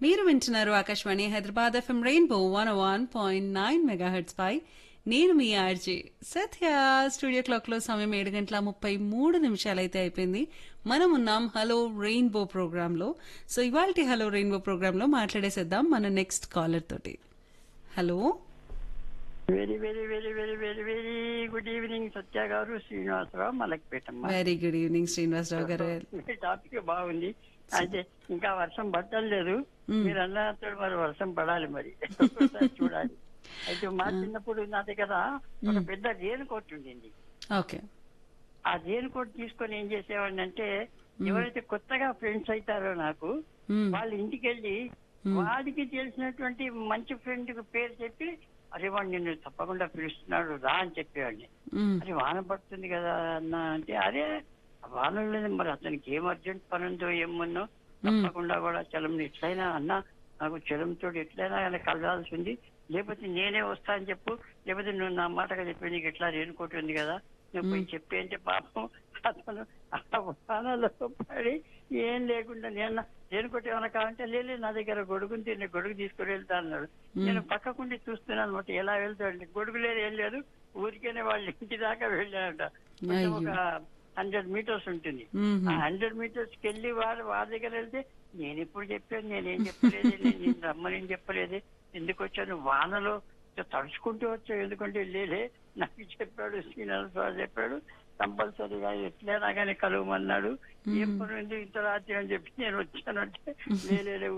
మీరు వింటున్నారు Akashvani Hyderabad FM rainbow one one point nine megahertz పై నేను మీ ఆర్జే సత్య స్టూడియో క్లాక్ లో సమయం ఏడు గంటల ముప్పై మూడు నిమిషాలైతే అయిపోయింది మనం ఉన్నాం హలో రెయిన్బో ప్రోగ్రామ్ లో సో ఇవాళ హలో రెయిన్బో ప్రోగ్రామ్ లో మాట్లాడేసేద్దాం మన నెక్స్ట్ కాలర్ తోటి hello very very very very very very good evening Satya గారు శ్రీనివాసరావు మలక్పేటమ్మ వెరీ గుడ్ ఈవినింగ్ శ్రీనివాసరావు గారు మీ టాపిక్ బాగుంది అయితే ఇంకా వర్షం పడటం లేదు మీరు అన్నట్టు మరి వర్షం పడాలి మరి ఒక్కోసారి చూడాలి అయితే మా చిన్నప్పుడు నా దగ్గర ఒక పెద్ద రేణు కోట్ ఉండింది ఓకే ఆ రేణు కోట్ తీసుకొని ఏం చేసేవాడిని అంటే ఎవరైతే కొత్తగా ఫ్రెండ్స్ అవుతారో నాకు వాళ్ళ ఇంటికి వెళ్ళి వాడికి తెలిసినటువంటి మంచి ఫ్రెండ్ పేరు చెప్పి అరే వాడు నిన్ను తప్పకుండా పిలుస్తున్నాడు రా అని చెప్పేవాడిని అరే వాన పడుతుంది కదా అన్న అంటే అరే వాన లేదు మరి అతనికి ఏం అర్జెంట్ పని ఉందో ఏముందో తప్పకుండా కూడా చలం ఎట్లయినా అన్న నాకు చలంతో ఎట్లయినా కానీ కలగాల్సి ఉంది లేకపోతే నేనే వస్తా అని చెప్పు లేకపోతే నువ్వు నా మాటగా చెప్పి నీకు ఎట్లా రేనుకోటి ఉంది కదా నువ్వు పోయి చెప్పి అంటే పాపం అతను ఆ వానలో పడి ఏం లేకుండా నేను రేనుకోటి ఏమైనా కావాలంటే లేదు నా దగ్గర గొడుగుంది నేను గొడుగు తీసుకుని వెళ్తా అన్నాడు నేను పక్కకుండి చూస్తున్నాను అనమాట ఎలా వెళ్తాడు గొడుగు లేదు ఏం లేదు ఊరికేనే వాళ్ళ ఇంటి దాకా వెళ్ళాడట కొంచెం ఒక హండ్రెడ్ మీటర్స్ ఉంటుంది ఆ హండ్రెడ్ మీటర్స్ కి వెళ్ళి వాడు వాడి దగ్గర వెళ్తే నేను ఎప్పుడు చెప్పాను నేనేం చెప్పలేదు నేను రమ్మని చెప్పలేదు ఎందుకు వచ్చాను వానలో తడుచుకుంటూ వచ్చావు ఎందుకంటే లేలే నాకు చెప్పాడు శ్రీనివాసరావు చెప్పాడు కంపల్సరీగా ఎట్లైనా కానీ కలవమన్నాడు ఏం పని ఉంది ఇంత రాత్రి అని చెప్పి నేను వచ్చానంటే లేలే